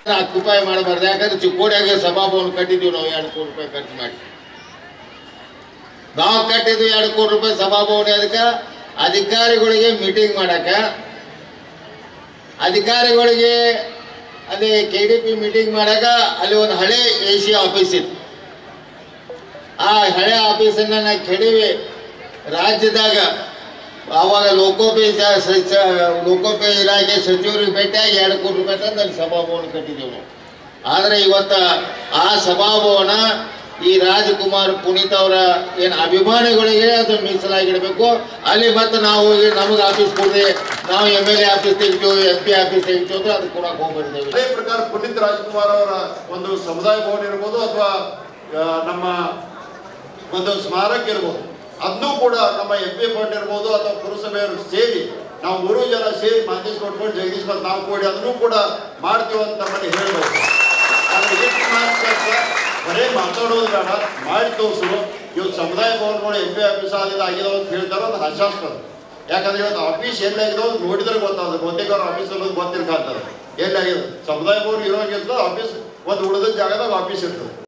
occupy ಮಾಡಬಾರ್ದು ಯಾಕಂದ್ರೆ ಚಿಕ್ಕೋಡಿಯಾಗೆ ಸಭಾಭವನ ಕಟ್ಟಿದ್ದೀವಿ ನಾವು ಎರಡು ಕೋಟಿ ರೂಪಾಯಿ ಖರ್ಚು ಮಾಡಿ ನಾವು ಕಟ್ಟಿದ್ವಿ ಎರಡು ಕೋಟಿ ರೂಪಾಯಿ ಸಭಾಭವನ ಅದಕ್ಕೆ ಅಧಿಕಾರಿಗಳಿಗೆ ಮೀಟಿಂಗ್ ಮಾಡಕ ಅಧಿಕಾರಿಗಳಿಗೆ ಅದೇ ಕೆ ಡಿ ಪಿ ಮೀಟಿಂಗ್ ಮಾಡಾಕ ಅಲ್ಲಿ ಒಂದು ಹಳೆ ಎ ಸಿ ಆಫೀಸ್ ಇತ್ತು ಆ ಹಳೆ ಆಫೀಸನ್ನ ನಾ ಕೆಡವಿ ರಾಜ್ಯದಾಗ ಆವಾಗ ಲೋಕೋಪಯೋಗ ಸಚ ಲೋಕೋಪಯೋಗ ಇಲಾಖೆ ಸಚಿವರಿಗೆ ಭೇಟಿಯಾಗಿ ಎರಡು ಕೋಟಿ ರೂಪಾಯಿ ತಂದು ಅಲ್ಲಿ ಸಭಾಭವನ ಕಟ್ಟಿದ್ದೇವೆ ನಾವು ಆದರೆ ಇವತ್ತು ಆ ಸಭಾಭವನ ಈ ರಾಜಕುಮಾರ್ ಪುನೀತ್ ಅವರ ಏನು ಅಭಿಮಾನಿಗಳಿಗೆ ಅದು ಮೀಸಲಾಗಿಡಬೇಕು ಅಲ್ಲಿ ಮತ್ತೆ ನಾವು ಹೋಗಿ ನಮಗೆ ಆಫೀಸ್ ಕೊಡ್ರಿ ನಾವು ಎಮ್ ಎಲ್ ಎ ಆಫೀಸ್ ತೆಗಿತೀವಿ ಎಂ ಪಿ ಆಫೀಸ್ ತೆಗಿತೀವಿ ಅಂದ್ರೆ ಅದು ಕೊಡಕ್ಕೆ ಹೋಗ್ಬಿಡ್ತೇವೆ ಅದೇ ಪ್ರಕಾರ ಪುನೀತ್ ರಾಜ್ಕುಮಾರ್ ಅವರ ಒಂದು ಸಮುದಾಯ ಭವನ ಇರ್ಬೋದು ಅಥವಾ ಆ, ನಮ್ಮ ಒಂದು ಸ್ಮಾರಕ ಇರ್ಬೋದು ಅದನ್ನೂ ಕೂಡ ನಮ್ಮ ಎಂ ಪಿ ಫಂಡ್ ಇರ್ಬೋದು ಅಥವಾ ಪುರಸಭೆಯವರು ಸೇರಿ ನಾವು ಮೂರು ಜನ ಸೇರಿ ಮಾತೇಶ್ ಕೊಟ್ಕೊಂಡು ಜಗದೀಶ್ ಮತ್ತು ನಾವು ಕೂಡಿ ಅದನ್ನು ಕೂಡ ಮಾಡ್ತೀವಿ ಅಂತ ನಮ್ಮಲ್ಲಿ ಹೇಳ್ಬೋದು ಆದ್ರೆ ಎಷ್ಟು ಮಾತ್ರ ಬರೇ ಮಾತಾಡೋದು ಬೇಡ ಮಾಡಿ ತೋರಿಸು ಇವತ್ತು ಸಮುದಾಯ ಭವನಗಳು ಎಂ ಪಿ ಆಫೀಸ್ ಆಗಿದೆ ಆಗಿದಾವ ಅಂತ ಹೇಳ್ತಾರೋ ಅದು ಹಾಸ್ಯಾಸ್ಪದ ಯಾಕಂದ್ರೆ ಇವತ್ತು ಆಫೀಸ್ ಎಲ್ಲಾಗಿದಾವ ಅಂತ ನೋಡಿದ್ರೆ ಗೊತ್ತಾಗುತ್ತೆ ಬಹುತೇಕ ಅವ್ರ ಆಫೀಸ್ ಅನ್ನೋದು ಗೊತ್ತಿರ್ಕಾಗ್ತದೆ ಎಲ್ಲಾಗಿದೆ ಸಮುದಾಯ ಭವನ ಇರೋಂಗಿರ್ತದೆ ಆಫೀಸ್ ಒಂದು ಉಳಿದ ಜಾಗದಾಗ ಆಫೀಸ್ ಇರ್ತದೆ